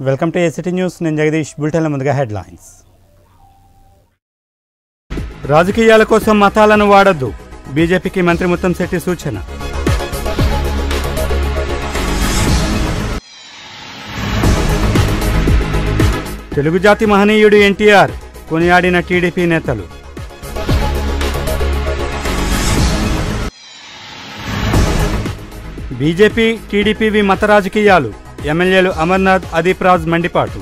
Welcome to ACT news నేను జగదీష్ బులెటిన్ల ముందుగా headlines రాజకీయాల కోసం మతాలను వాడొద్దు బీజేపీకి మంత్రి ముత్తంశెట్టి సూచన తెలుగు జాతి మహనీయుడు ఎన్టీఆర్ కొనియాడిన టీడీపీ నేతలు బీజేపీ టీడీపీవి మత రాజకీయాలు ఎమ్మెల్యేలు అమర్నాథ్ అదీప్ రాజ్ మండిపాటు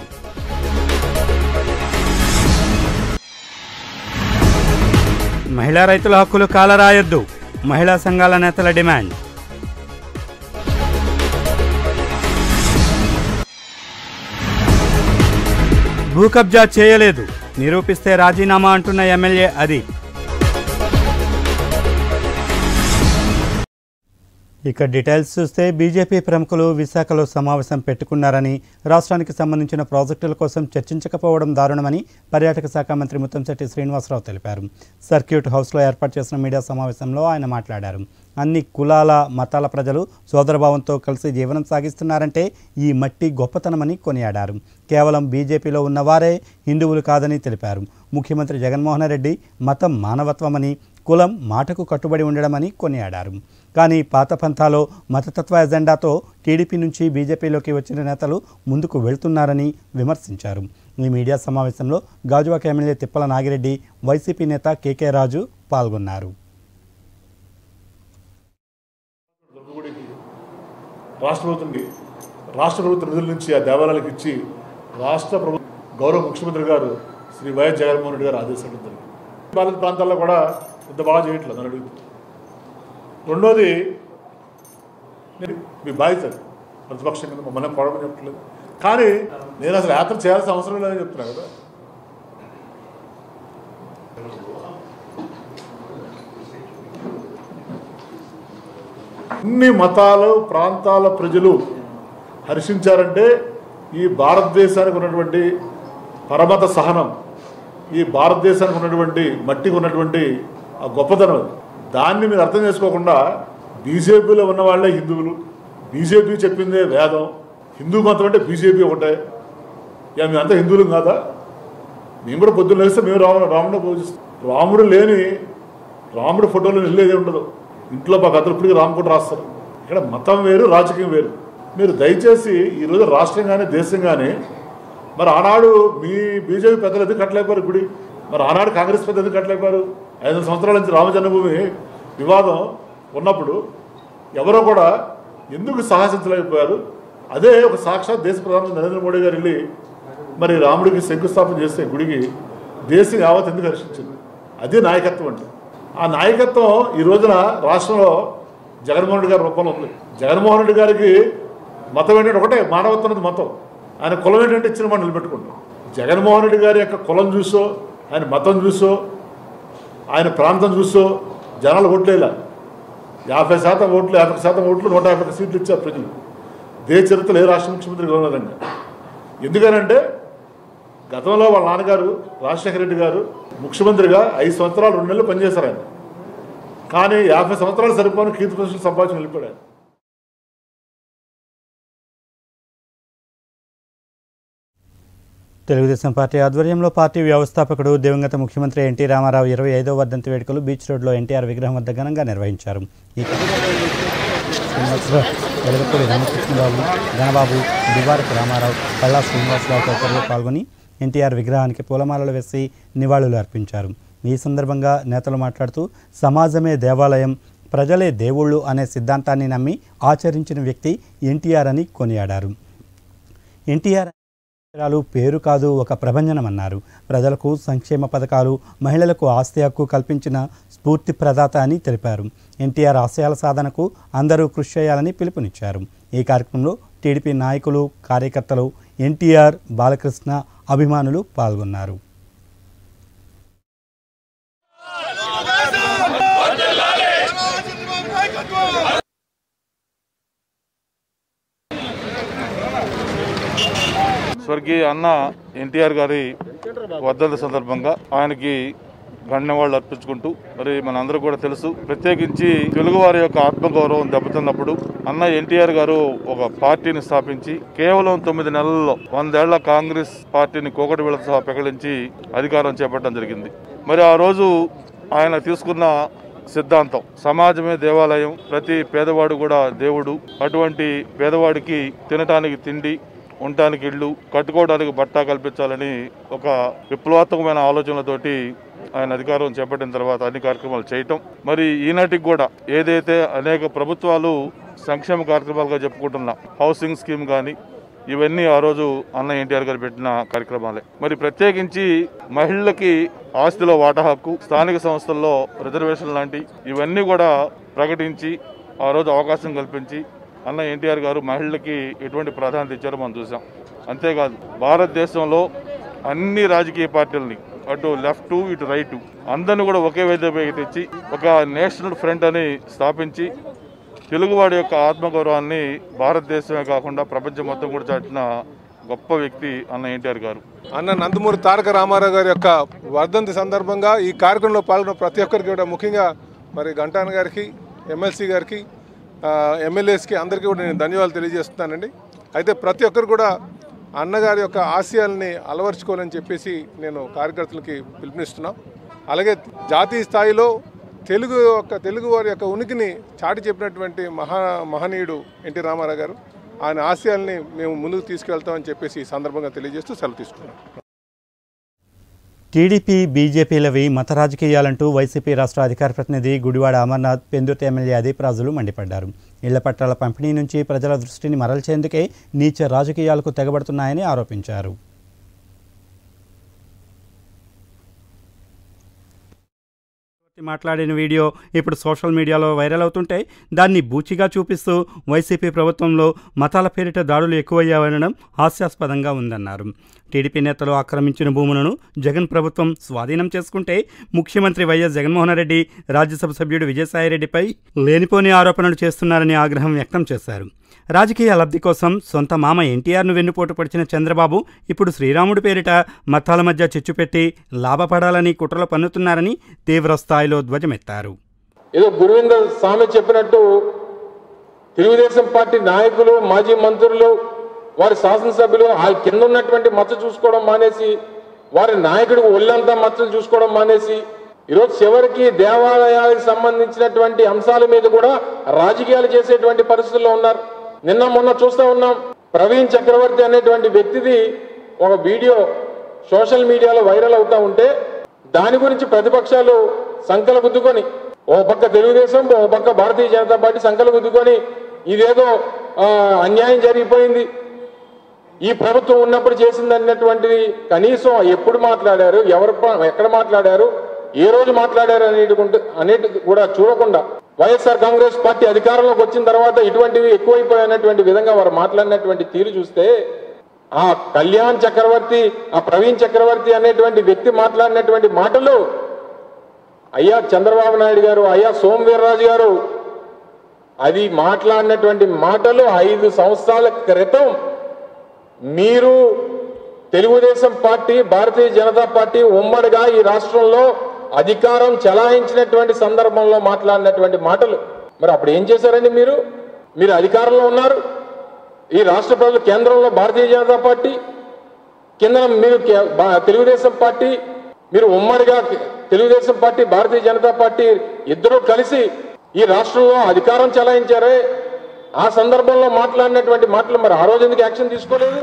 మహిళా రైతుల హక్కులు కాలరాయొద్దు మహిళా సంఘాల నేతల డిమాండ్ భూ కబ్జా చేయలేదు నిరూపిస్తే రాజీనామా అంటున్న ఎమ్మెల్యే అదీప్ ఇక డీటెయిల్స్ చూస్తే బీజేపీ ప్రముఖులు విశాఖలో సమావేశం పెట్టుకున్నారని రాష్ట్రానికి సంబంధించిన ప్రాజెక్టుల కోసం చర్చించకపోవడం దారుణమని పర్యాటక శాఖ మంత్రి ముత్తంశెట్టి శ్రీనివాసరావు తెలిపారు సర్క్యూట్ హౌస్లో ఏర్పాటు చేసిన మీడియా సమావేశంలో ఆయన మాట్లాడారు అన్ని కులాల మతాల ప్రజలు సోదరభావంతో కలిసి జీవనం సాగిస్తున్నారంటే ఈ మట్టి గొప్పతనమని కొనియాడారు కేవలం బీజేపీలో ఉన్నవారే హిందువులు కాదని తెలిపారు ముఖ్యమంత్రి జగన్మోహన్ రెడ్డి మతం మానవత్వమని కులం మాటకు కట్టుబడి ఉండడమని కొనియాడారు కానీ పాత పంథాలో మతతత్వ ఎజెండాతో టీడీపీ నుంచి బీజేపీలోకి వచ్చిన నేతలు ముందుకు వెళ్తున్నారని విమర్శించారు ఈ మీడియా సమావేశంలో గాజువాక ఎమ్మెల్యే తిప్పల నాగిరెడ్డి వైసీపీ నేత కేకే రాజు పాల్గొన్నారు దుర్గగుడికి రాష్ట్ర ప్రభుత్వంకి రాష్ట్ర ప్రభుత్వ నిధుల నుంచి ఆ దేవాలయాలకు ఇచ్చి రాష్ట్ర ప్రభు గౌరవ ముఖ్యమంత్రి గారు శ్రీ వైఎస్ జగన్మోహన్ రెడ్డి గారు ఆదేశాలు జరిగింది బాధిత ప్రాంతాల్లో కూడా ఇంత బాగా చేయట్లేదు అని అడుగుతుంది రెండోది నేను మీ బాధ్యత ప్రతిపక్షం కింద మమ్మల్ని కొడమని చెప్పట్లేదు కానీ నేను అసలు యాత్ర చేయాల్సిన అవసరం లేదని చెప్తున్నా కదా అన్ని మతాలు ప్రాంతాల ప్రజలు హర్షించారంటే ఈ భారతదేశానికి ఉన్నటువంటి పరమత సహనం ఈ భారతదేశానికి ఉన్నటువంటి మట్టికి ఉన్నటువంటి ఆ గొప్పతనం అది. దాన్ని మీరు అర్థం చేసుకోకుండా బీజేపీలో ఉన్న వాళ్ళే హిందువులు బీజేపీ చెప్పిందే వేదం హిందూ మతం అంటే బీజేపీ ఒకటే ఇక మేమంతా హిందువులు కాదా మేము కూడా పొద్దున్న లేస్తే మేము రాముడు రాముడు పూజిస్తాం రాముడు లేని రాముడి ఫోటోలు వెళ్ళేది ఉండదు ఇంట్లో మా కథలు ఇప్పటికీ రామకోట రాస్తారు ఇక్కడ మతం వేరు రాజకీయం వేరు మీరు దయచేసి ఈరోజు రాష్ట్రం కానీ దేశం కానీ మరి ఆనాడు మీ బీజేపీ పెద్దలు ఎందుకు కట్టలేకపోయారు గుడి మరి ఆనాడు కాంగ్రెస్ పెద్దలు ఎందుకు కట్టలేకపోయారు ఐదు సంవత్సరాల నుంచి రామ జన్మభూమి వివాదం ఉన్నప్పుడు ఎవరో కూడా ఎందుకు సాహసించలేకపోయారు అదే ఒక సాక్షాత్ దేశ ప్రధానమంత్రి నరేంద్ర మోడీ గారు వెళ్ళి మరి రాముడికి శంకుస్థాపన చేస్తే గుడికి దేశం యావత్ ఎందుకు హర్షించింది అదే నాయకత్వం అంటే ఆ నాయకత్వం ఈ రోజున రాష్ట్రంలో జగన్మోహన్ రెడ్డి గారి రూపంలో ఉంది జగన్మోహన్ రెడ్డి గారికి మతం ఏంటంటే ఒకటే మానవత్వం అనేది మతం ఆయన కులం ఏంటంటే ఇచ్చిన మనం నిలబెట్టుకుంటాం జగన్మోహన్ రెడ్డి గారి యొక్క కులం చూసో ఆయన మతం చూసో ఆయన ప్రాంతం చూసో జనాలు ఓట్లేలా యాభై శాతం ఓట్లు యాభై శాతం ఓట్లు నూట యాభై సీట్లు ఇచ్చారు ప్రజలు దేశ చరిత్రలో ఏ రాష్ట్ర ముఖ్యమంత్రి ఉన్నదండి ఎందుకనంటే గతంలో వాళ్ళ నాన్నగారు రాజశేఖర రెడ్డి గారు ముఖ్యమంత్రిగా ఐదు సంవత్సరాలు రెండు నెలలు పనిచేశారు ఆయన కానీ యాభై సంవత్సరాలు సరిపోని కీర్తి ప్రశ్నలు సంపాదించి వెళ్ళిపోయాడు ఆయన. తెలుగుదేశం పార్టీ ఆధ్వర్యంలో పార్టీ వ్యవస్థాపకుడు దివంగత ముఖ్యమంత్రి ఎన్టీ రామారావు ఇరవై ఐదో వర్ధంతి వేడుకలు బీచ్ రోడ్లో ఎన్టీఆర్ విగ్రహం వద్ద ఘనంగా నిర్వహించారు ఈ కార్యక్రమంలో శ్రీనివాసరావు వెలగపూడి రామకృష్ణబాబు గణబాబు దివారపు రామారావు పల్లా శ్రీనివాసరావు తదితరులు పాల్గొని ఎన్టీఆర్ విగ్రహానికి పూలమాలలు వేసి నివాళులు అర్పించారు ఈ సందర్భంగా నేతలు మాట్లాడుతూ సమాజమే దేవాలయం ప్రజలే దేవుళ్ళు అనే సిద్ధాంతాన్ని నమ్మి ఆచరించిన వ్యక్తి ఎన్టీఆర్ అని కొనియాడారు ఎన్టీఆర్ అక్షరాలు పేరు కాదు ఒక ప్రభంజనమన్నారు ప్రజలకు సంక్షేమ పథకాలు మహిళలకు ఆస్తి హక్కు కల్పించిన స్ఫూర్తి ప్రదాత అని తెలిపారు ఎన్టీఆర్ ఆశయాల సాధనకు అందరూ కృషి చేయాలని పిలుపునిచ్చారు ఈ కార్యక్రమంలో టీడీపీ నాయకులు కార్యకర్తలు ఎన్టీఆర్ బాలకృష్ణ అభిమానులు పాల్గొన్నారు స్వర్గీయ అన్న ఎన్టీఆర్ గారి వర్ధంతి సందర్భంగా ఆయనకి ధన్యవాదాలు అర్పించుకుంటూ మరి మనందరూ కూడా తెలుసు ప్రత్యేకించి తెలుగు వారి యొక్క ఆత్మగౌరవం దెబ్బతిన్నప్పుడు అన్న ఎన్టీఆర్ గారు ఒక పార్టీని స్థాపించి కేవలం తొమ్మిది నెలల్లో వందేళ్ల కాంగ్రెస్ పార్టీని కోకటి వీళ్ళ సహా పెకలించి అధికారం చేపట్టడం జరిగింది మరి ఆ రోజు ఆయన తీసుకున్న సిద్ధాంతం సమాజమే దేవాలయం ప్రతి పేదవాడు కూడా దేవుడు అటువంటి పేదవాడికి తినటానికి తిండి ఉండటానికి ఇళ్ళు కట్టుకోవడానికి బట్ట కల్పించాలని ఒక విప్లవాత్మకమైన ఆలోచనలతోటి ఆయన అధికారం చేపట్టిన తర్వాత అన్ని కార్యక్రమాలు చేయటం మరి ఈనాటికి కూడా ఏదైతే అనేక ప్రభుత్వాలు సంక్షేమ కార్యక్రమాలుగా చెప్పుకుంటున్న హౌసింగ్ స్కీమ్ కానీ ఇవన్నీ ఆ రోజు అన్న ఎన్టీఆర్ గారు పెట్టిన కార్యక్రమాలే మరి ప్రత్యేకించి మహిళలకి ఆస్తిలో వాటా హక్కు స్థానిక సంస్థల్లో రిజర్వేషన్ లాంటి ఇవన్నీ కూడా ప్రకటించి ఆ రోజు అవకాశం కల్పించి అన్న ఎన్టీఆర్ గారు మహిళలకి ఎటువంటి ప్రాధాన్యత ఇచ్చారో మనం చూసాం అంతేకాదు భారతదేశంలో అన్ని రాజకీయ పార్టీలని అటు లెఫ్ట్ ఇటు రైట్ అందరిని కూడా ఒకే వేదికపైకి తెచ్చి ఒక నేషనల్ ఫ్రంట్ అని స్థాపించి తెలుగువాడి యొక్క ఆత్మగౌరవాన్ని భారతదేశమే కాకుండా ప్రపంచం మొత్తం కూడా చాటిన గొప్ప వ్యక్తి అన్న ఎన్టీఆర్ గారు అన్న నందమూరి తారక రామారావు గారి యొక్క వర్ధంతి సందర్భంగా ఈ కార్యక్రమంలో పాల్గొన్న ప్రతి ఒక్కరికి కూడా ముఖ్యంగా మరి గంటాన్ గారికి ఎమ్మెల్సీ గారికి ఆ, ఎమ్మెల్యేస్కి అందరికీ కూడా నేను ధన్యవాదాలు తెలియజేస్తున్నానండి అయితే ప్రతి ఒక్కరు కూడా అన్నగారి యొక్క ఆశయాల్ని అలవర్చుకోవాలని చెప్పేసి నేను కార్యకర్తలకి పిలుపునిస్తున్నాం అలాగే జాతీయ స్థాయిలో తెలుగు యొక్క తెలుగు వారి యొక్క ఉనికిని చాటి చెప్పినటువంటి మహా మహనీయుడు ఎన్టీ రామారావు గారు ఆయన ఆశయాల్ని మేము ముందుకు తీసుకెళ్తామని చెప్పేసి ఈ సందర్భంగా తెలియజేస్తూ సెలవు తీసుకున్నాం టీడీపీ బీజేపీలవి మత రాజకీయాలంటూ వైసీపీ రాష్ట్ర అధికార ప్రతినిధి గుడివాడ అమర్నాథ్ పెందుర్తి ఎమ్మెల్యే అదీప్ రాజులు మండిపడ్డారు ఇళ్ల పట్టాల పంపిణీ నుంచి ప్రజల దృష్టిని మరల్చేందుకే నీచ రాజకీయాలకు తెగబడుతున్నాయని ఆరోపించారు మాట్లాడిన వీడియో ఇప్పుడు సోషల్ మీడియాలో వైరల్ అవుతుంటే దాన్ని బూచిగా చూపిస్తూ వైసీపీ ప్రభుత్వంలో మతాల పేరిట దాడులు ఎక్కువయ్యావనడం హాస్యాస్పదంగా ఉందన్నారు టీడీపీ నేతలు ఆక్రమించిన భూములను జగన్ ప్రభుత్వం స్వాధీనం చేసుకుంటే ముఖ్యమంత్రి వైఎస్ జగన్మోహన్ రెడ్డి రాజ్యసభ సభ్యుడు విజయసాయిరెడ్డిపై లేనిపోని ఆరోపణలు చేస్తున్నారని ఆగ్రహం వ్యక్తం చేశారు రాజకీయ లబ్ధి కోసం సొంత మామ ఎన్టీఆర్ను వెన్నుపోటు పడిచిన చంద్రబాబు ఇప్పుడు శ్రీరాముడి పేరిట మతాల మధ్య చిచ్చు పెట్టి లాభపడాలని కుట్రలు పన్నుతున్నారని తీవ్ర స్థాయిలో ధ్వజమెత్తారు ఏదో గురువిందర్ స్వామి చెప్పినట్టు తెలుగుదేశం పార్టీ నాయకులు మాజీ మంత్రులు వారి శాసనసభ్యులు ఆ కింద ఉన్నటువంటి మచ్చ చూసుకోవడం మానేసి వారి నాయకుడికి ఒళ్ళంతా మచ్చలు చూసుకోవడం మానేసి ఈరోజు చివరికి దేవాలయాలకు సంబంధించినటువంటి అంశాల మీద కూడా రాజకీయాలు చేసేటువంటి పరిస్థితుల్లో ఉన్నారు నిన్న మొన్న చూస్తూ ఉన్నాం ప్రవీణ్ చక్రవర్తి అనేటువంటి వ్యక్తిది ఒక వీడియో సోషల్ మీడియాలో వైరల్ అవుతా ఉంటే దాని గురించి ప్రతిపక్షాలు సంకల గుద్దుకొని ఓ పక్క తెలుగుదేశం ఓ పక్క భారతీయ జనతా పార్టీ సంకల గుద్దుకొని ఇదేదో ఆ, అన్యాయం జరిగిపోయింది ఈ ప్రభుత్వం ఉన్నప్పుడు చేసింది అన్నటువంటిది కనీసం ఎప్పుడు మాట్లాడారు ఎవరు ప- ఎక్కడ మాట్లాడారు ఏ రోజు మాట్లాడారు అనేది అనేది కూడా చూడకుండా వైఎస్ఆర్ కాంగ్రెస్ పార్టీ అధికారంలోకి వచ్చిన తర్వాత ఇటువంటివి ఎక్కువైపోయినటువంటి విధంగా వారు మాట్లాడినటువంటి తీరు చూస్తే ఆ కళ్యాణ్ చక్రవర్తి ఆ ప్రవీణ్ చక్రవర్తి అనేటువంటి వ్యక్తి మాట్లాడినటువంటి మాటలు అయ్యా చంద్రబాబు నాయుడు గారు అయ్యా సోమ వీర్రాజు గారు అది మాట్లాడినటువంటి మాటలు ఐదు సంవత్సరాల క్రితం మీరు తెలుగుదేశం పార్టీ భారతీయ జనతా పార్టీ ఉమ్మడిగా ఈ రాష్ట్రంలో అధికారం చలాయించినటువంటి సందర్భంలో మాట్లాడినటువంటి మాటలు మరి అప్పుడు ఏం చేశారండి మీరు మీరు అధికారంలో ఉన్నారు ఈ రాష్ట్ర ప్రజలు కేంద్రంలో భారతీయ జనతా పార్టీ కింద మీరు కే- బా- తెలుగుదేశం పార్టీ మీరు ఉమ్మడిగా తెలుగుదేశం పార్టీ భారతీయ జనతా పార్టీ ఇద్దరూ కలిసి ఈ రాష్ట్రంలో అధికారం చలాయించారే ఆ సందర్భంలో మాట్లాడినటువంటి మాటలు మరి ఆ రోజు ఎందుకు యాక్షన్ తీసుకోలేదు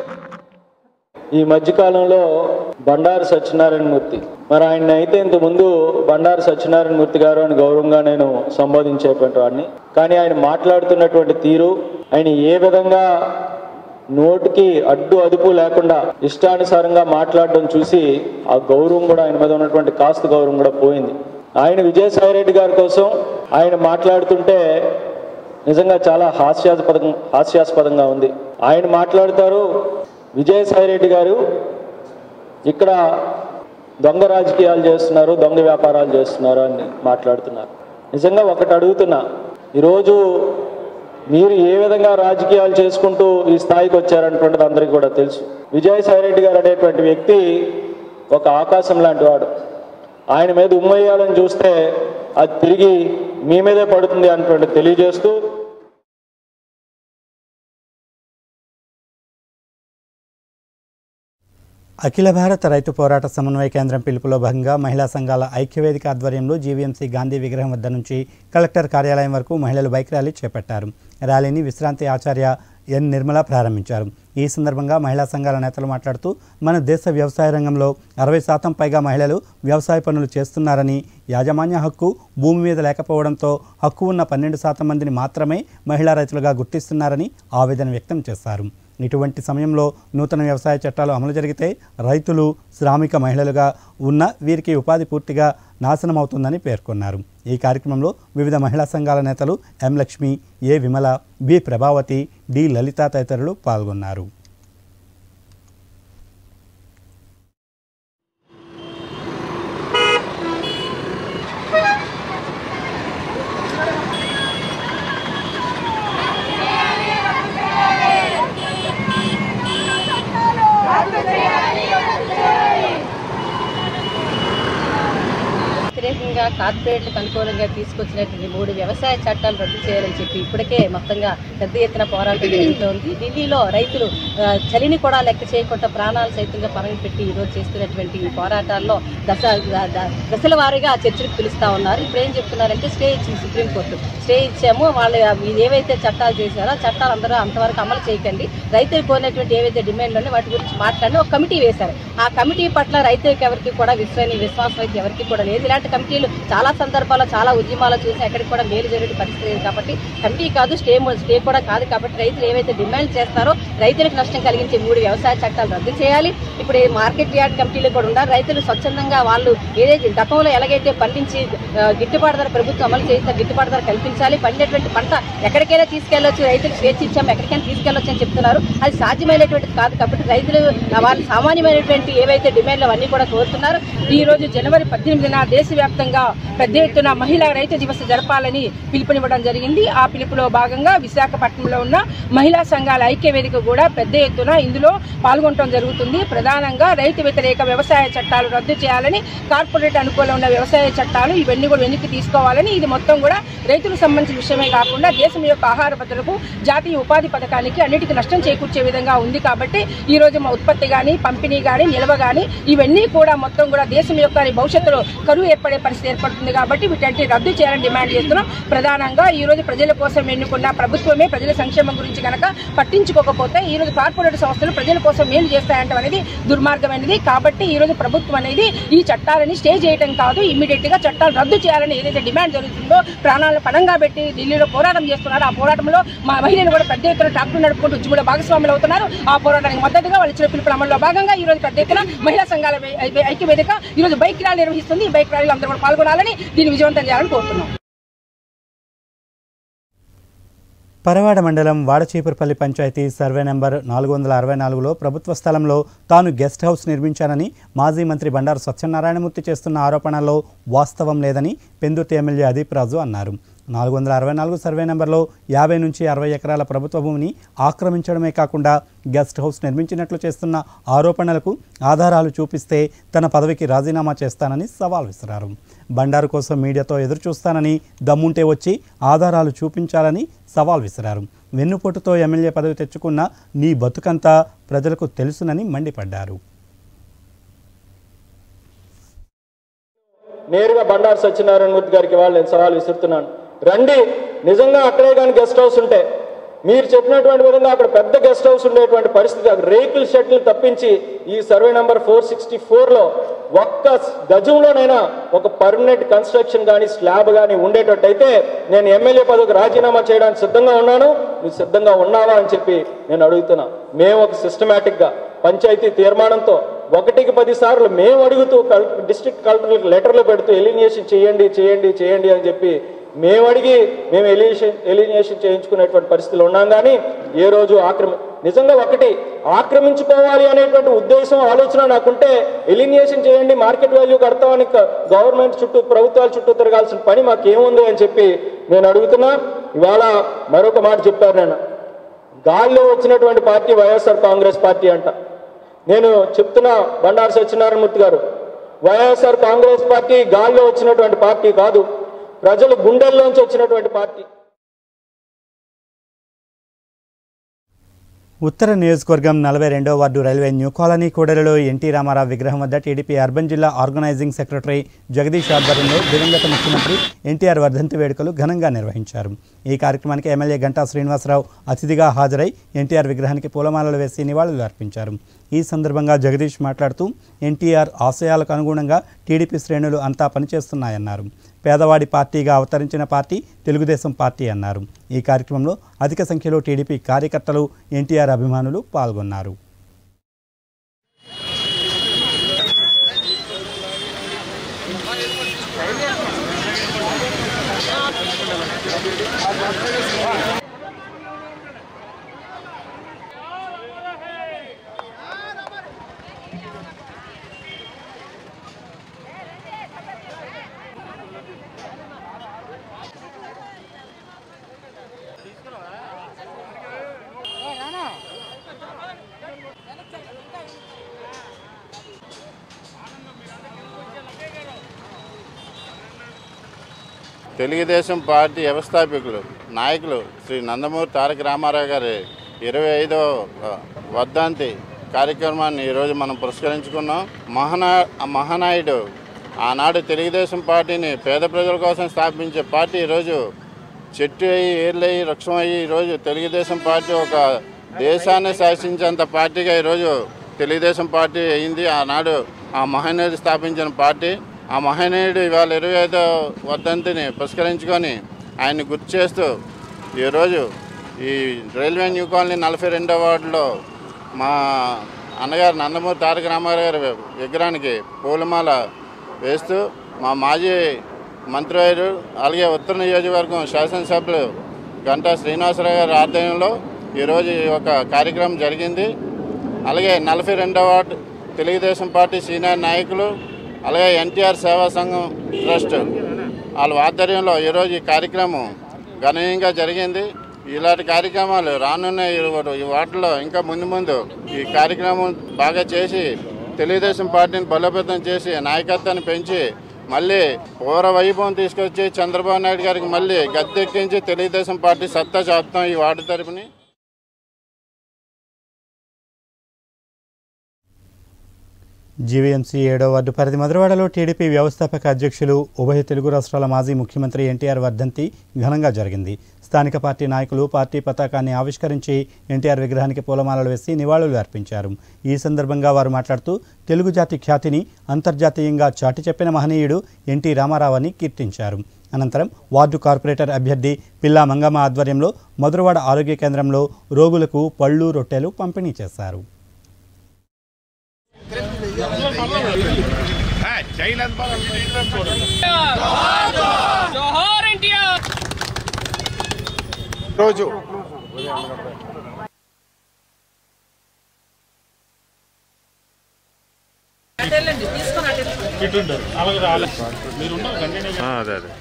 ఈ మధ్యకాలంలో బండారు సత్యనారాయణ మూర్తి మరి ఆయన అయితే ఇంతకుముందు బండారు సత్యనారాయణ మూర్తి గారు అని గౌరవంగా నేను సంబోధించేటువంటి వాడిని కానీ ఆయన మాట్లాడుతున్నటువంటి తీరు ఆయన ఏ విధంగా నోటికి అడ్డు అదుపు లేకుండా ఇష్టానుసారంగా మాట్లాడడం చూసి ఆ గౌరవం కూడా ఆయన మీద ఉన్నటువంటి కాస్త గౌరవం కూడా పోయింది ఆయన విజయసాయిరెడ్డి గారి కోసం ఆయన మాట్లాడుతుంటే నిజంగా చాలా హాస్యాస్పదం హాస్యాస్పదంగా ఉంది ఆయన మాట్లాడతారు విజయసాయిరెడ్డి గారు ఇక్కడ దొంగ రాజకీయాలు చేస్తున్నారు దొంగ వ్యాపారాలు చేస్తున్నారు అని మాట్లాడుతున్నారు నిజంగా ఒకటి అడుగుతున్నా ఈరోజు మీరు ఏ విధంగా రాజకీయాలు చేసుకుంటూ ఈ స్థాయికి వచ్చారన్నటువంటిది అందరికీ కూడా తెలుసు విజయసాయిరెడ్డి గారు అనేటువంటి వ్యక్తి ఒక ఆకాశం లాంటి వాడు ఆయన మీద ఉమ్మేయాలని చూస్తే అది తిరిగి మీ మీదే పడుతుంది అన్నటువంటి తెలియజేస్తూ అఖిల భారత రైతు పోరాట సమన్వయ కేంద్రం పిలుపులో భాగంగా మహిళా సంఘాల ఐక్యవేదిక ఆధ్వర్యంలో జీవీఎంసీ గాంధీ విగ్రహం వద్ద నుంచి కలెక్టర్ కార్యాలయం వరకు మహిళలు బైక్ ర్యాలీ చేపట్టారు ర్యాలీని విశ్రాంతి ఆచార్య ఎన్ నిర్మల ప్రారంభించారు ఈ సందర్భంగా మహిళా సంఘాల నేతలు మాట్లాడుతూ మన దేశ వ్యవసాయ రంగంలో అరవై శాతం పైగా మహిళలు వ్యవసాయ పనులు చేస్తున్నారని యాజమాన్య హక్కు భూమి మీద లేకపోవడంతో హక్కు ఉన్న పన్నెండు శాతం మందిని మాత్రమే మహిళా రైతులుగా గుర్తిస్తున్నారని ఆవేదన వ్యక్తం చేశారు ఇటువంటి సమయంలో నూతన వ్యవసాయ చట్టాలు అమలు జరిగితే రైతులు శ్రామిక మహిళలుగా ఉన్న వీరికి ఉపాధి పూర్తిగా నాశనమవుతుందని పేర్కొన్నారు ఈ కార్యక్రమంలో వివిధ మహిళా సంఘాల నేతలు M Lakshmi A Vimala B Prabhavathi D Lalitha తదితరులు పాల్గొన్నారు వ్యతిరేకంగా కార్పొరేట్లకు అనుకూలంగా తీసుకొచ్చినటువంటి మూడు వ్యవసాయ చట్టాలు రద్దు చేయాలని చెప్పి ఇప్పటికే మొత్తంగా పెద్ద ఎత్తున పోరాటం జరుగుతోంది ఢిల్లీలో రైతులు ఆ, చలిని కూడా లెక్క చేయకుండా ప్రాణాలు సైతంగా పరం పెట్టి ఈరోజు చేస్తున్నటువంటి ఈ పోరాటాల్లో దశ ద- ద- దశల వారీగా చర్చలకు పిలుస్తా ఉన్నారు ఇప్పుడు ఏం చెప్తున్నారంటే స్టే ఇచ్చింది సుప్రీంకోర్టు స్టే ఇచ్చాము వాళ్ళు అవి ఏవైతే చట్టాలు చేశారో ఆ చట్టాలు అందరూ అంతవరకు అమలు చేయకండి రైతులు కోరినటువంటి ఏవైతే డిమాండ్లు ఉన్నాయో వాటి గురించి మాట్లాడి ఒక కమిటీ వేశారు ఆ కమిటీ పట్ల రైతులకు ఎవరికి కూడా విశ్వాని విశ్వాసం అయితే ఎవరికి కూడా లేదు ఇలాంటి కమిటీలు చాలా సందర్భాల్లో చాలా ఉద్యమాలు చూసి ఎక్కడికి కూడా మేలు జరిగే పరిస్థితి లేదు కాబట్టి కమిటీ కాదు స్టే మో- స్టే కూడా కాదు కాబట్టి రైతులు ఏవైతే డిమాండ్ చేస్తారో రైతులకు నష్టం కలిగించే మూడు వ్యవసాయ చట్టాలు రద్దు చేయాలి ఇప్పుడు ఈ మార్కెట్ యార్డ్ కమిటీలు కూడా ఉండాలి రైతులు స్వచ్ఛందంగా వాళ్ళు ఏదైతే గతంలో ఎలాగైతే పండించి ఆ, గిట్టుబాటు ధర ప్రభుత్వం అమలు చేస్తే గిట్టుబాటు ధర కల్పించాలి పండినటువంటి పంట ఎక్కడికైనా తీసుకెళ్లొచ్చు రైతులకు స్వేచ్ఛ ఇచ్చాము ఎక్కడికైనా తీసుకెళ్లొచ్చు అని చెప్తున్నారు అది సాధ్యమైనటువంటిది కాదు కాబట్టి రైతులు వాళ్ళ సామాన్యమైనటువంటి ఏవైతే డిమాండ్లు అవన్నీ కూడా కోరుతున్నారు ఈ రోజు జనవరి పద్దెనిమిదిన దేశవ్యాప్తంగా పెద్ద ఎత్తున మహిళా రైతు దివస్ జరపాలని పిలుపునివ్వడం జరిగింది ఆ పిలుపులో భాగంగా విశాఖపట్నంలో ఉన్న మహిళా సంఘాల ఐక్య వేదిక కూడా పెద్ద ఎత్తున ఇందులో పాల్గొనడం జరుగుతుంది ప్రధానంగా రైతు వ్యతిరేక వ్యవసాయ చట్టాలు రద్దు చేయాలని కార్పొరేట్ అనుకూలం ఉన్న వ్యవసాయ చట్టాలు ఇవన్నీ కూడా వెనక్కి తీసుకోవాలని ఇది మొత్తం కూడా రైతులకు సంబంధించిన విషయమే కాకుండా దేశం యొక్క ఆహార భద్రతకు జాతీయ ఉపాధి పథకానికి అన్నిటికీ నష్టం చేకూర్చే విధంగా ఉంది కాబట్టి ఈ రోజు మా ఉత్పత్తి కానీ పంపిణీ కానీ నిల్వ కానీ ఇవన్నీ కూడా మొత్తం కూడా దేశం యొక్క భవిష్యత్తులో కరువు ఏర్పడే పరిస్థితి ఏర్పడుతుంది కాబట్టి వీటంటి రద్దు చేయాలని డిమాండ్ చేస్తున్నాం ప్రధానంగా ఈ రోజు ప్రజల కోసం ఎన్నుకున్న ప్రభుత్వమే ప్రజల సంక్షేమం గురించి కనుక పట్టించుకోకపోతే ఈ రోజు కార్పొరేట్ సంస్థలు ప్రజల కోసం మేలు చేస్తాయంటే అనేది దుర్మార్గమైనది కాబట్టి ఈ రోజు ప్రభుత్వం అనేది ఈ చట్టాలని స్టే చేయడం కాదు ఇమీడియట్ గా చట్టాలు రద్దు చేయాలని ఏదైతే డిమాండ్ జరుగుతుందో ప్రాణాలను పణంగా పెట్టి ఢిల్లీలో పోరాటం చేస్తున్నారు ఆ పోరాటంలో మా మహిళలు కూడా పెద్ద ఎత్తున ట్రాక్టర్ నడుపుకుంటూ ఉద్యమంలో భాగస్వాములు అవుతున్నారు ఆ పోరాటానికి మద్దతుగా వాళ్ళు ఇచ్చిన పిలుపుల అమల్లో భాగంగా ఈ రోజు పెద్ద ఎత్తున మహిళా సంఘాల ఐ- ఐక్య వేదిక ఈ రోజు బైక్ ర్యాలీ నిర్వహిస్తుంది ఈ బైక్ ర్యాలీలో అందరూ కూడా పాల్గొనాలని దీన్ని విజయవంతం చేయాలని కోరుతున్నాం పరవాడ మండలం వాడచీపురపల్లి పంచాయతీ సర్వే నెంబర్ నాలుగు వందల అరవై నాలుగులో ప్రభుత్వ స్థలంలో తాను గెస్ట్ హౌస్ నిర్మించానని మాజీ మంత్రి బండారు సత్యనారాయణమూర్తి చేస్తున్న ఆరోపణల్లో వాస్తవం లేదని పెందుర్తి ఎమ్మెల్యే అదీప్ రాజు అన్నారు నాలుగు వందల అరవై నాలుగు సర్వే నెంబర్లో యాభై నుంచి అరవై ఎకరాల ప్రభుత్వ భూమిని ఆక్రమించడమే కాకుండా గెస్ట్ హౌస్ నిర్మించినట్లు చేస్తున్న ఆరోపణలకు ఆధారాలు చూపిస్తే తన పదవికి రాజీనామా చేస్తానని సవాల్ విసిరారు బండారు కోసం మీడియాతో ఎదురు చూస్తానని దమ్ముంటే వచ్చి ఆధారాలు చూపించాలని సవాల్ విసిరారు వెన్నుపోటుతో ఎమ్మెల్యే పదవి తెచ్చుకున్న నీ బతుకంతా ప్రజలకు తెలుసునని మండిపడ్డారు నేరుగా బండారు సత్యనారాయణమూర్తి గారికి వాళ్ళు నేను సవాల్ విసురుతున్నాను రండి నిజంగా అక్కడే కానీ గెస్ట్ హౌస్ ఉంటే మీరు చెప్పినటువంటి విధంగా అక్కడ పెద్ద గెస్ట్ హౌస్ ఉండేటువంటి పరిస్థితి అక్కడ రేకుల షెడ్లు తప్పించి ఈ సర్వే నెంబర్ ఫోర్ సిక్స్టీ ఫోర్లో ఒక్క గజంలోనైనా ఒక పర్మనెంట్ కన్స్ట్రక్షన్ కానీ స్లాబ్ కానీ ఉండేటట్టయితే నేను ఎమ్మెల్యే పదవికి రాజీనామా చేయడానికి సిద్ధంగా ఉన్నాను నువ్వు సిద్ధంగా ఉన్నావా అని చెప్పి నేను అడుగుతున్నా మేము ఒక సిస్టమేటిక్గా పంచాయతీ తీర్మానంతో ఒకటికి పది సార్లు మేము అడుగుతూ కల్ డిస్ట్రిక్ట్ కలెక్టర్లకు లెటర్లు పెడుతూ ఎలినియేషన్ చేయండి చేయండి చేయండి అని చెప్పి మేము అడిగి మేము ఎలినేషన్ ఎలినేషన్ చేయించుకునేటువంటి పరిస్థితులు ఉన్నాం కానీ ఏ రోజు ఆక్రమి నిజంగా ఒకటి ఆక్రమించుకోవాలి అనేటువంటి ఉద్దేశం ఆలోచన నాకుంటే ఎలినియేషన్ చేయండి మార్కెట్ వాల్యూ కడతామని క- గవర్నమెంట్ చుట్టూ ప్రభుత్వాల చుట్టూ తిరగాల్సిన పని మాకేముంది అని చెప్పి నేను అడుగుతున్నా ఇవాళ మరొక మాట చెప్పారు నేను గాల్లో వచ్చినటువంటి పార్టీ వైఎస్ఆర్ కాంగ్రెస్ పార్టీ అంట నేను చెప్తున్నా బండారు సత్యనారాయణమూర్తి గారు వైఎస్ఆర్ కాంగ్రెస్ పార్టీ గాల్లో వచ్చినటువంటి పార్టీ కాదు ప్రజలు గుండెల్లోంచి వచ్చినటువంటి పార్టీ ఉత్తర నియోజకవర్గం నలభై రెండో వార్డు రైల్వే న్యూ కాలనీ కూడలిలో ఎన్టీ రామారావు విగ్రహం వద్ద టీడీపీ అర్బన్ జిల్లా ఆర్గనైజింగ్ సెక్రటరీ జగదీష్ ఆధ్వర్యంలో దివంగత ముఖ్యమంత్రి ఎన్టీఆర్ వర్ధంతి వేడుకలు ఘనంగా నిర్వహించారు ఈ కార్యక్రమానికి ఎమ్మెల్యే గంటా శ్రీనివాసరావు అతిథిగా హాజరై ఎన్టీఆర్ విగ్రహానికి పూలమాలలు వేసి నివాళులు అర్పించారు ఈ సందర్భంగా జగదీష్ మాట్లాడుతూ ఎన్టీఆర్ ఆశయాలకు అనుగుణంగా టీడీపీ శ్రేణులు అంతా పనిచేస్తున్నాయన్నారు పేదవాడి పార్టీగా అవతరించిన పార్టీ తెలుగుదేశం పార్టీ అన్నారు ఈ కార్యక్రమంలో అధిక సంఖ్యలో టీడీపీ కార్యకర్తలు ఎన్టీఆర్ అభిమానులు పాల్గొన్నారు తెలుగుదేశం పార్టీ వ్యవస్థాపకులు నాయకులు శ్రీ నందమూరి తారక రామారావు గారి ఇరవై ఐదో వర్ధంతి కార్యక్రమాన్ని ఈరోజు మనం పురస్కరించుకున్నాం మహానా మహానాయుడు ఆనాడు తెలుగుదేశం పార్టీని పేద ప్రజల కోసం స్థాపించే పార్టీ ఈరోజు చెట్టు అయ్యి ఏర్లు అయ్యి వృక్షం అయ్యి ఈరోజు తెలుగుదేశం పార్టీ ఒక దేశాన్ని శాసించేంత పార్టీగా ఈరోజు తెలుగుదేశం పార్టీ అయింది ఆనాడు ఆ మహనీయుడు స్థాపించిన పార్టీ ఆ మహనీయుడు ఇవాళ ఇరవై ఐదో వర్ధంతిని పురస్కరించుకొని ఆయన్ని గుర్తు చేస్తూ ఈరోజు ఈ రైల్వే న్యూ కాలనీ నలభై రెండో వార్డులో మా అన్నగారు నందమూరి తారక రామారావు గారి విగ్రహానికి పూలమాల వేస్తూ మా మాజీ మంత్రివర్యులు అలాగే ఉత్తర నియోజకవర్గం శాసనసభ్యులు గంటా శ్రీనివాసరావు గారి ఆధ్వర్యంలో ఈరోజు ఈ ఒక కార్యక్రమం జరిగింది అలాగే నలభై రెండవ వార్డు తెలుగుదేశం పార్టీ సీనియర్ నాయకులు అలాగే ఎన్టీఆర్ సేవా సంఘం ట్రస్ట్ వాళ్ళ ఆధ్వర్యంలో ఈరోజు ఈ కార్యక్రమం గణనీయంగా జరిగింది ఇలాంటి కార్యక్రమాలు రానున్న ఈ- ఈ వాటిలో ఇంకా ముందు ముందు ఈ కార్యక్రమం బాగా చేసి తెలుగుదేశం పార్టీని బలోపేతం చేసి నాయకత్వాన్ని పెంచి మళ్ళీ పూర్వ వైభవం తీసుకొచ్చి చంద్రబాబు నాయుడు గారికి మళ్ళీ గద్దెక్కించి తెలుగుదేశం పార్టీ సత్తా చాపుతాం ఈ వార్డు తరపుని జీవీఎంసీ ఏడో వార్డు పరిధి మధురవాడలో టీడీపీ వ్యవస్థాపక అధ్యక్షులు ఉభయ తెలుగు రాష్ట్రాల మాజీ ముఖ్యమంత్రి ఎన్టీఆర్ వర్ధంతి ఘనంగా జరిగింది స్థానిక పార్టీ నాయకులు పార్టీ పతాకాన్ని ఆవిష్కరించి ఎన్టీఆర్ విగ్రహానికి పూలమాలలు వేసి నివాళులు అర్పించారు ఈ సందర్భంగా వారు మాట్లాడుతూ తెలుగు జాతి ఖ్యాతిని అంతర్జాతీయంగా చాటి చెప్పిన మహనీయుడు ఎన్టీ రామారావు అని కీర్తించారు అనంతరం వార్డు కార్పొరేటర్ అభ్యర్థి పిల్లా మంగమ్మ ఆధ్వర్యంలో మధురవాడ ఆరోగ్య కేంద్రంలో రోగులకు పళ్ళు రొట్టెలు పంపిణీ చేశారు రోజు అదే అదే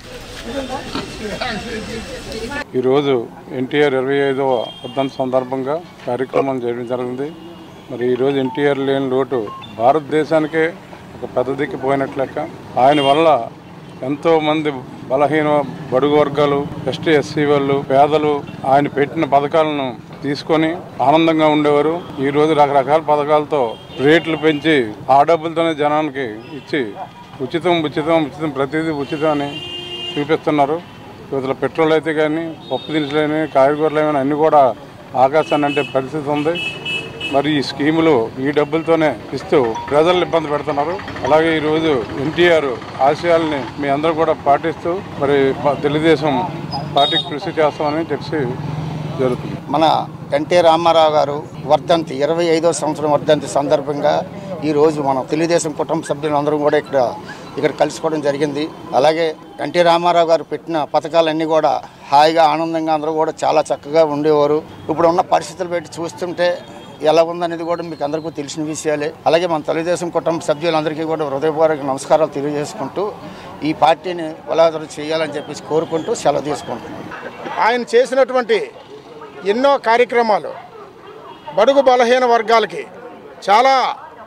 ఈరోజు ఎన్టీఆర్ ఇరవై ఐదవ వర్ధంతి సందర్భంగా కార్యక్రమం చేయడం జరిగింది మరి ఈరోజు ఎన్టీఆర్ లేని లోటు భారతదేశానికే ఒక పెద్ద దిక్కు పోయినట్లు లెక్క ఆయన వల్ల ఎంతో మంది బలహీన బడుగు వర్గాలు ఎస్టీ ఎస్సీ వాళ్ళు పేదలు ఆయన పెట్టిన పథకాలను తీసుకొని ఆనందంగా ఉండేవారు ఈ రోజు రకరకాల పథకాలతో రేట్లు పెంచి ఆ డబ్బులతోనే జనానికి ఇచ్చి ఉచితం ఉచితం ఉచితం ప్రతిదీ ఉచితం అని చూపిస్తున్నారు ఇవతల పెట్రోల్ అయితే కానీ పప్పు దినుసులు అయినా కాయగూరలు అయినా అన్నీ కూడా ఆకాశాన్ని అంటే పరిస్థితి ఉంది మరి ఈ స్కీములు ఈ డబ్బులతోనే ఇస్తూ ప్రజలను ఇబ్బంది పెడుతున్నారు అలాగే ఈరోజు ఎన్టీఆర్ ఆశయాల్ని మీ అందరూ కూడా పాటిస్తూ మరి ప- తెలుగుదేశం పార్టీకి కృషి చేస్తామని చెప్పి జరుగుతుంది మన ఎన్టీ రామారావు గారు వర్ధంతి ఇరవై ఐదో సంవత్సరం వర్ధంతి సందర్భంగా ఈరోజు మనం తెలుగుదేశం కుటుంబ సభ్యులందరం కూడా ఇక్కడ ఇక్కడ కలుసుకోవడం జరిగింది అలాగే ఎన్టీ రామారావు గారు పెట్టిన పథకాలన్నీ కూడా హాయిగా ఆనందంగా అందరూ కూడా చాలా చక్కగా ఉండేవారు ఇప్పుడు ఉన్న పరిస్థితులు పెట్టి చూస్తుంటే ఎలా ఉందనేది కూడా మీకు అందరికీ తెలిసిన విషయాలే అలాగే మన తెలుగుదేశం కుటుంబ సభ్యులందరికీ కూడా హృదయపూర్వక నమస్కారాలు తెలియజేసుకుంటూ ఈ పార్టీని బలాదరం చేయాలని చెప్పేసి కోరుకుంటూ సెలవు తీసుకుంటున్నాను ఆయన చేసినటువంటి ఎన్నో కార్యక్రమాలు బడుగు బలహీన వర్గాలకి చాలా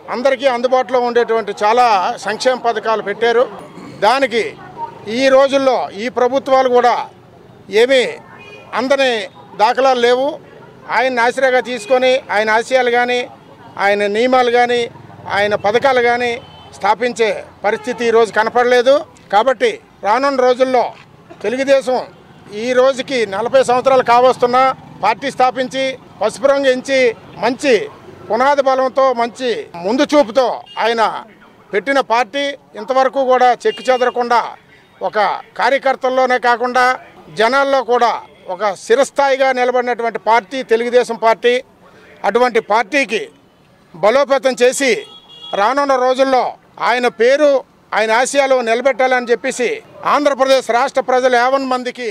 అందరికీ అందుబాటులో ఉండేటువంటి చాలా సంక్షేమ పథకాలు పెట్టారు దానికి ఈ రోజుల్లో ఈ ప్రభుత్వాలు కూడా ఏమీ అందని దాఖలాలు లేవు ఆయన ఆశ్రయగా తీసుకొని ఆయన ఆశయాలు కానీ ఆయన నియమాలు కానీ ఆయన పథకాలు కానీ స్థాపించే పరిస్థితి ఈరోజు కనపడలేదు కాబట్టి రానున్న రోజుల్లో తెలుగుదేశం ఈ రోజుకి నలభై సంవత్సరాలు కావస్తున్నా పార్టీ స్థాపించి పసుపు రంగు ఎంచి మంచి పునాది బలంతో మంచి ముందు చూపుతో ఆయన పెట్టిన పార్టీ ఇంతవరకు కూడా చెక్కు చెదరకుండా ఒక కార్యకర్తల్లోనే కాకుండా జనాల్లో కూడా ఒక చిరస్థాయిగా నిలబడినటువంటి పార్టీ తెలుగుదేశం పార్టీ అటువంటి పార్టీకి బలోపేతం చేసి రానున్న రోజుల్లో ఆయన పేరు ఆయన ఆశయాలు నిలబెట్టాలని చెప్పేసి ఆంధ్రప్రదేశ్ రాష్ట్ర ప్రజలు యావన్ మందికి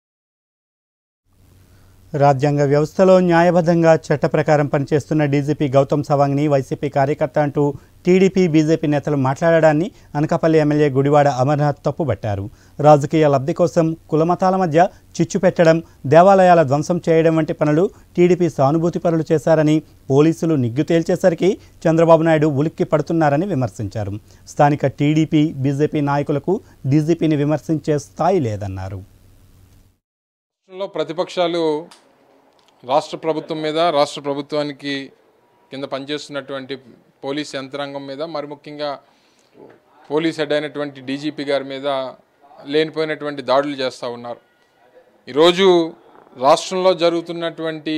రాజ్యాంగ వ్యవస్థలో న్యాయబద్ధంగా చట్ట ప్రకారం పనిచేస్తున్న డీజీపీ గౌతమ్ సవాంగ్ని వైసీపీ కార్యకర్త అంటూ టీడీపీ బీజేపీ నేతలు మాట్లాడడాన్ని అనకాపల్లి ఎమ్మెల్యే గుడివాడ అమర్నాథ్ తప్పుబట్టారు రాజకీయ లబ్ధి కోసం కులమతాల మధ్య చిచ్చు పెట్టడం దేవాలయాల ధ్వంసం చేయడం వంటి పనులు టీడీపీ సానుభూతి పనులు చేశారని పోలీసులు నిగ్గు తేల్చేసరికి చంద్రబాబు నాయుడు ఉలిక్కి పడుతున్నారని విమర్శించారు స్థానిక టీడీపీ బీజేపీ నాయకులకు డీజీపీని విమర్శించే స్థాయి లేదన్నారు రాష్ట్రంలో ప్రతిపక్షాలు రాష్ట్ర ప్రభుత్వం మీద రాష్ట్ర ప్రభుత్వానికి కింద పనిచేస్తున్నటువంటి పోలీస్ యంత్రాంగం మీద మరి ముఖ్యంగా పోలీస్ హెడ్ అయినటువంటి డీజీపీ గారి మీద లేనిపోయినటువంటి దాడులు చేస్తూ ఉన్నారు ఈరోజు రాష్ట్రంలో జరుగుతున్నటువంటి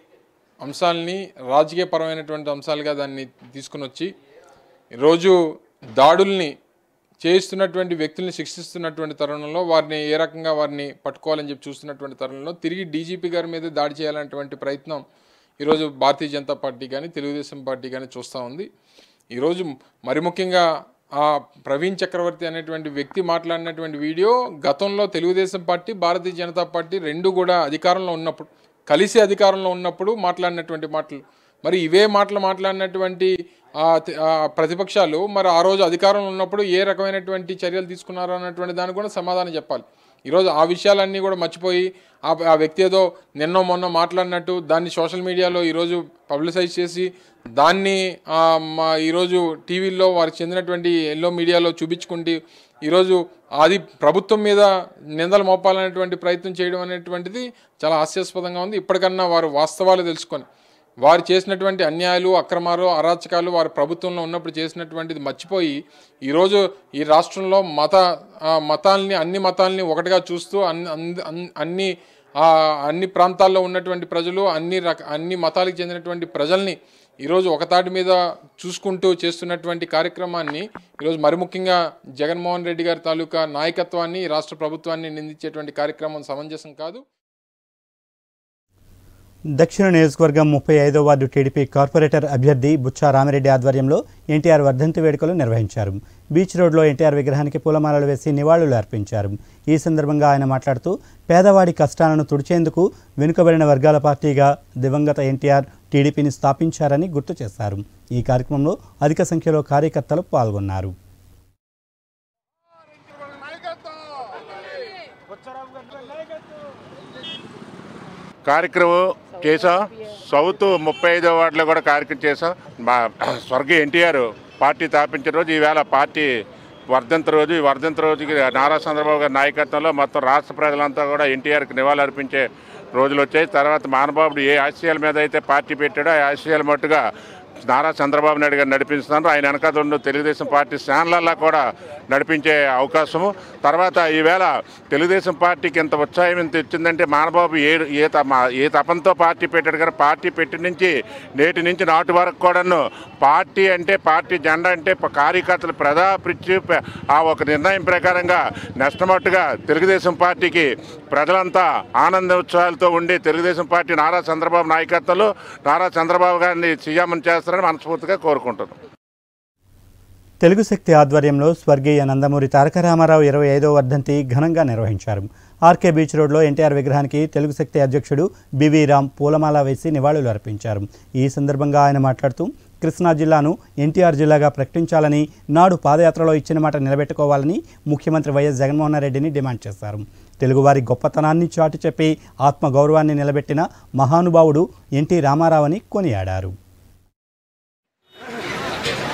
అంశాలని రాజకీయపరమైనటువంటి అంశాలుగా దాన్ని తీసుకుని వచ్చి ఈరోజు దాడుల్ని చేయిస్తున్నటువంటి వ్యక్తుల్ని శిక్షిస్తున్నటువంటి తరుణంలో వారిని ఏ రకంగా వారిని పట్టుకోవాలని చెప్పి చూస్తున్నటువంటి తరుణంలో తిరిగి డీజీపీ గారి మీద దాడి చేయాలనేటువంటి ప్రయత్నం ఈరోజు భారతీయ జనతా పార్టీ కానీ తెలుగుదేశం పార్టీ కానీ చూస్తూ ఉంది ఈరోజు మరి ముఖ్యంగా ఆ ప్రవీణ్ చక్రవర్తి అనేటువంటి వ్యక్తి మాట్లాడినటువంటి వీడియో గతంలో తెలుగుదేశం పార్టీ భారతీయ జనతా పార్టీ రెండు కూడా అధికారంలో ఉన్నప్పుడు కలిసి అధికారంలో ఉన్నప్పుడు మాట్లాడినటువంటి మాటలు మరి ఇవే మాటలు మాట్లాడినటువంటి ఆ తి- ఆ ప్రతిపక్షాలు మరి ఆ రోజు అధికారంలో ఉన్నప్పుడు ఏ రకమైనటువంటి చర్యలు తీసుకున్నారు అన్నటువంటి దానికి కూడా సమాధానం చెప్పాలి ఈరోజు ఆ విషయాలన్నీ కూడా మర్చిపోయి ఆ ఆ వ్యక్తి ఏదో నిన్నో మొన్న మాట్లాడినట్టు దాన్ని సోషల్ మీడియాలో ఈరోజు పబ్లిసైజ్ చేసి దాన్ని ఆ, మా ఈరోజు టీవీల్లో వారికి చెందినటువంటి ఎల్లో మీడియాలో చూపించుకుంటూ ఈరోజు అది ప్రభుత్వం మీద నిందలు మోపాలనేటువంటి ప్రయత్నం చేయడం అనేటువంటిది చాలా హాస్యాస్పదంగా ఉంది ఇప్పటికన్నా వారు వాస్తవాలు తెలుసుకొని వారు చేసినటువంటి అన్యాయాలు అక్రమాలు అరాచకాలు వారు ప్రభుత్వంలో ఉన్నప్పుడు చేసినటువంటిది మర్చిపోయి ఈరోజు ఈ రాష్ట్రంలో మత ఆ, మతాల్ని అన్ని మతాల్ని ఒకటిగా చూస్తూ అన్ని అన్ని- అన్ని- అన్ని ఆ, అన్ని ప్రాంతాల్లో ఉన్నటువంటి ప్రజలు అన్ని రక అన్ని మతాలకు చెందినటువంటి ప్రజల్ని ఈరోజు ఒకతాటి మీద చూసుకుంటూ చేస్తున్నటువంటి కార్యక్రమాన్ని ఈరోజు మరి ముఖ్యంగా జగన్మోహన్ రెడ్డి గారి తాలూకా నాయకత్వాన్ని ఈ రాష్ట్ర ప్రభుత్వాన్ని నిందించేటువంటి కార్యక్రమం సమంజసం కాదు దక్షిణ నియోజకవర్గం ముప్పై ఐదో వార్డు టీడీపీ కార్పొరేటర్ అభ్యర్థి బుచ్చా రామిరెడ్డి ఆధ్వర్యంలో ఎన్టీఆర్ వర్ధంతి వేడుకలు నిర్వహించారు బీచ్ రోడ్లో ఎన్టీఆర్ విగ్రహానికి పూలమాలలు వేసి నివాళులు అర్పించారు ఈ సందర్భంగా ఆయన మాట్లాడుతూ పేదవాడి కష్టాలను తుడిచేందుకు వెనుకబడిన వర్గాల పార్టీగా దివంగత ఎన్టీఆర్ టీడీపీని స్థాపించారని గుర్తు చేశారు ఈ కార్యక్రమంలో అధిక సంఖ్యలో కార్యకర్తలు పాల్గొన్నారు కార్యక్రమం చేసాం సౌత్ ముప్పై ఐదో వార్డులో కూడా కార్యక్రమం చేసాం మా స్వర్గీయ ఎన్టీఆర్ పార్టీ స్థాపించిన రోజు ఈవేళ పార్టీ వర్ధంతి రోజు ఈ వర్ధంతి రోజుకి నారా చంద్రబాబు గారి నాయకత్వంలో మొత్తం రాష్ట్ర ప్రజలంతా కూడా ఎన్టీఆర్కి నివాళులు అర్పించే రోజులు వచ్చాయి తర్వాత మహానుభావుడు ఏ ఆశయాల మీద అయితే పార్టీ పెట్టాడో ఆ ఆశయాల మట్టుగా నారా చంద్రబాబు నాయుడు గారు నడిపిస్తున్నారు ఆయన వెనకాల ఉన్న తెలుగుదేశం పార్టీ శ్రేణులల్లో కూడా నడిపించే అవకాశము తర్వాత ఈవేళ తెలుగుదేశం పార్టీకి ఇంత ఉత్సాహం ఎంత ఇచ్చిందంటే మానబాబు ఏ ఏ తమ ఏ తపంతో పార్టీ పెట్టాడు కదా పార్టీ పెట్టి నుంచి నేటి నుంచి నాటి వరకు కూడాను పార్టీ అంటే పార్టీ జెండా అంటే ప- కార్యకర్తలు ప్రజా పిచ్చి ప- ఆ ఒక నిర్ణయం ప్రకారంగా నష్టమట్టుగా తెలుగుదేశం పార్టీకి ప్రజలంతా ఆనంద ఉత్సాహాలతో ఉండి తెలుగుదేశం పార్టీ నారా చంద్రబాబు నాయకత్వంలో నారా చంద్రబాబు గారిని సీఎం చేస్తారని మనస్ఫూర్తిగా కోరుకుంటున్నాం తెలుగు శక్తి ఆధ్వర్యంలో స్వర్గీయ నందమూరి తారక రామారావు ఇరవై ఐదో వర్ధంతి ఘనంగా నిర్వహించారు ఆర్కే బీచ్ రోడ్లో ఎన్టీఆర్ విగ్రహానికి తెలుగు శక్తి అధ్యక్షుడు బివి రామ్ పూలమాల వేసి నివాళులు అర్పించారు ఈ సందర్భంగా ఆయన మాట్లాడుతూ కృష్ణా జిల్లాను ఎన్టీఆర్ జిల్లాగా ప్రకటించాలని నాడు పాదయాత్రలో ఇచ్చిన మాట నిలబెట్టుకోవాలని ముఖ్యమంత్రి వైఎస్ జగన్మోహన్ రెడ్డిని డిమాండ్ చేశారు తెలుగువారి గొప్పతనాన్ని చాటి చెప్పి ఆత్మగౌరవాన్ని నిలబెట్టిన మహానుభావుడు ఎన్టీ రామారావు అని కొనియాడారు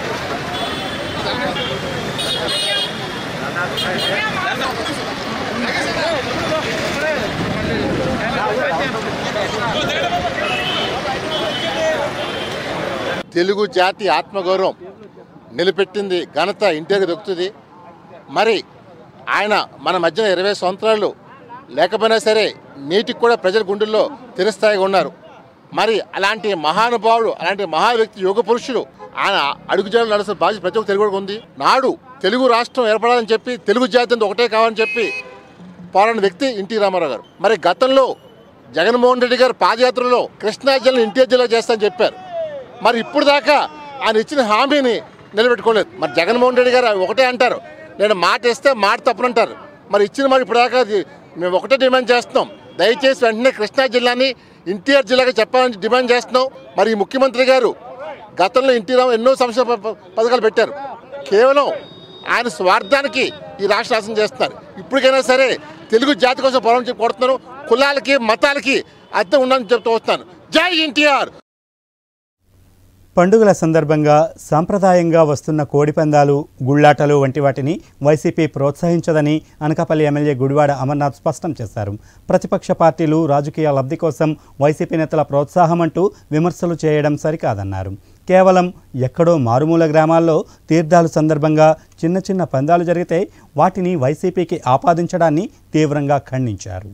తెలుగు జాతి ఆత్మగౌరవం నిలబెట్టింది ఘనత ఇంటికి దొక్కుతుంది మరి ఆయన మన మధ్యన ఇరవై సంవత్సరాలు లేకపోయినా సరే నేటికి కూడా ప్రజల గుండెల్లో తిరస్థాయిగా ఉన్నారు మరి అలాంటి మహానుభావుడు అలాంటి మహా వ్యక్తి యోగ పురుషుడు ఆయన అడుగుజాడలు నడుస్తున్న బాధ్యత ప్రతి ఒక్క తెలుగు ఉంది నాడు తెలుగు రాష్ట్రం ఏర్పడాలని చెప్పి తెలుగు జాతి అంతా ఒకటే కావాలని చెప్పి పోరాడిన వ్యక్తి ఎన్టీ రామారావు గారు మరి గతంలో జగన్మోహన్ రెడ్డి గారు పాదయాత్రలో కృష్ణా జిల్లా ఎన్టీఆర్ జిల్లా చేస్తానని చెప్పారు మరి ఇప్పుడు దాకా ఆయన ఇచ్చిన హామీని నిలబెట్టుకోలేదు మరి జగన్మోహన్ రెడ్డి గారు ఒకటే అంటారు నేను మాట ఇస్తే మాట తప్పనంటారు మరి ఇచ్చిన మాట ఇప్పుడు దాకా అది మేము ఒకటే డిమాండ్ చేస్తున్నాం దయచేసి వెంటనే కృష్ణా జిల్లాని ఎన్టీఆర్ జిల్లాగా చెప్పాలని డిమాండ్ చేస్తున్నాం మరి ఈ ముఖ్యమంత్రి గారు గతంలో ఎన్టీ రావు ఎన్నో సంక్షేమ ప- ప- పథకాలు పెట్టారు కేవలం ఆయన స్వార్థానికి ఈ రాష్ట్ర శాసనం చేస్తున్నారు ఇప్పటికైనా సరే తెలుగు జాతి కోసం పోరాటం చెప్పి కొడుతున్నారు కులాలకి మతాలకి అర్థం ఉండాలని చెప్తూ వస్తున్నాను జై ఎన్టీఆర్ పండుగల సందర్భంగా సాంప్రదాయంగా వస్తున్న కోడిపందాలు గుళ్ళాటలు వంటి వాటిని వైసీపీ ప్రోత్సహించదని అనకాపల్లి ఎమ్మెల్యే గుడివాడ అమర్నాథ్ స్పష్టం చేశారు ప్రతిపక్ష పార్టీలు రాజకీయ లబ్ధి కోసం వైసీపీ నేతల ప్రోత్సాహం అంటూ విమర్శలు చేయడం సరికాదన్నారు కేవలం ఎక్కడో మారుమూల గ్రామాల్లో తీర్థాలు సందర్భంగా చిన్న చిన్న పందాలు జరిగితే వాటిని వైసీపీకి ఆపాదించడాన్ని తీవ్రంగా ఖండించారు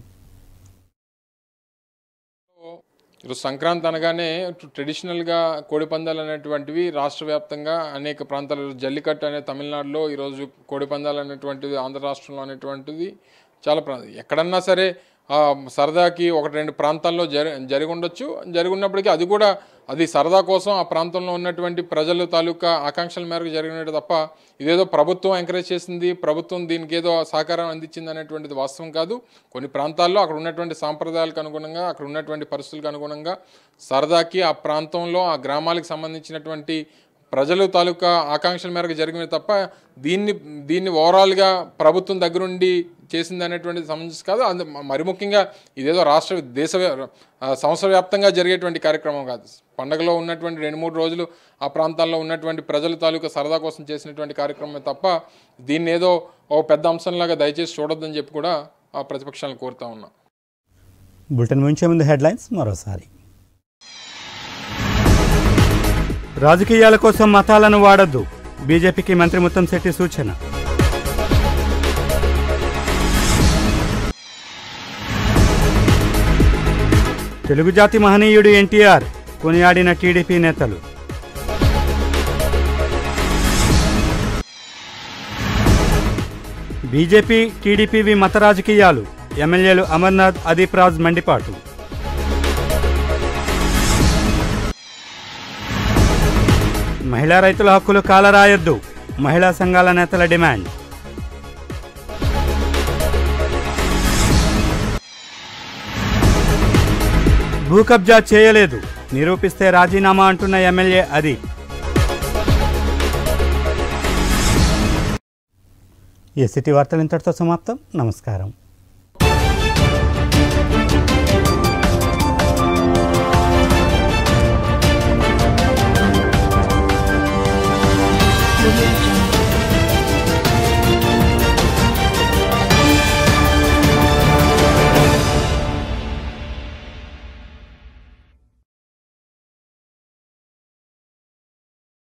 ఈరోజు సంక్రాంతి అనగానే ట్రెడిషనల్గా కోడిపందాలు అనేటువంటివి రాష్ట్ర వ్యాప్తంగా అనేక ప్రాంతాలు జల్లికట్టు అనే తమిళనాడులో ఈరోజు కోడిపందాలు అనేటువంటిది ఆంధ్ర రాష్ట్రంలో అనేటువంటిది చాలా ప్రా ఎక్కడన్నా సరే ఆ, సరదాకి ఒకటి రెండు ప్రాంతాల్లో జరి జరిగి ఉండొచ్చు జరిగి ఉన్నప్పటికీ అది కూడా అది సరదా కోసం ఆ ప్రాంతంలో ఉన్నటువంటి ప్రజల తాలూకా ఆకాంక్షల మేరకు జరిగినట్టు తప్ప ఇదేదో ప్రభుత్వం ఎంకరేజ్ చేసింది ప్రభుత్వం దీనికి ఏదో సహకారం అందించింది అనేటువంటిది వాస్తవం కాదు కొన్ని ప్రాంతాల్లో అక్కడ ఉన్నటువంటి సాంప్రదాయాలకు అనుగుణంగా అక్కడ ఉన్నటువంటి పరిస్థితులకు అనుగుణంగా సరదాకి ఆ ప్రాంతంలో ఆ గ్రామాలకు సంబంధించినటువంటి ప్రజల తాలూకా ఆకాంక్షల మేరకు జరిగినవి తప్ప దీన్ని దీన్ని ఓవరాల్గా ప్రభుత్వం దగ్గరుండి చేసింది అనేటువంటిది సమంజస్ కాదు అందు మరి ముఖ్యంగా ఇదేదో రాష్ట్ర దేశ వ్య- ఆ, సంవత్సర వ్యాప్తంగా జరిగేటువంటి కార్యక్రమం కాదు పండగలో ఉన్నటువంటి రెండు మూడు రోజులు ఆ ప్రాంతాల్లో ఉన్నటువంటి ప్రజల తాలూకా సరదా కోసం చేసినటువంటి కార్యక్రమమే తప్ప దీన్ని ఏదో ఓ పెద్ద అంశంలాగా దయచేసి చూడొద్దని చెప్పి కూడా ఆ ప్రతిపక్షాలను కోరుతా ఉన్నా బులెటిన్ ముంచే ముందు హెడ్లైన్స్ మరోసారి రాజకీయాల కోసం మతాలను వాడొద్దు బీజేపీకి మంత్రి ముత్తంశెట్టి సూచన తెలుగు జాతి మహనీయుడు ఎన్టీఆర్ కొనియాడిన టీడీపీ నేతలు బీజేపీ టీడీపీవి మత రాజకీయాలు ఎమ్మెల్యేలు అమర్నాథ్ అదీప్ రాజ్ మండిపాటు మహిళా రైతుల హక్కులు కాలరాయొద్దు మహిళా సంఘాల నేతల డిమాండ్ భూ కబ్జా చేయలేదు నిరూపిస్తే రాజీనామా అంటున్న ఎమ్మెల్యే అదీప్ ఈ సిటీ వార్తలు ఇంతటితో సమాప్తం నమస్కారం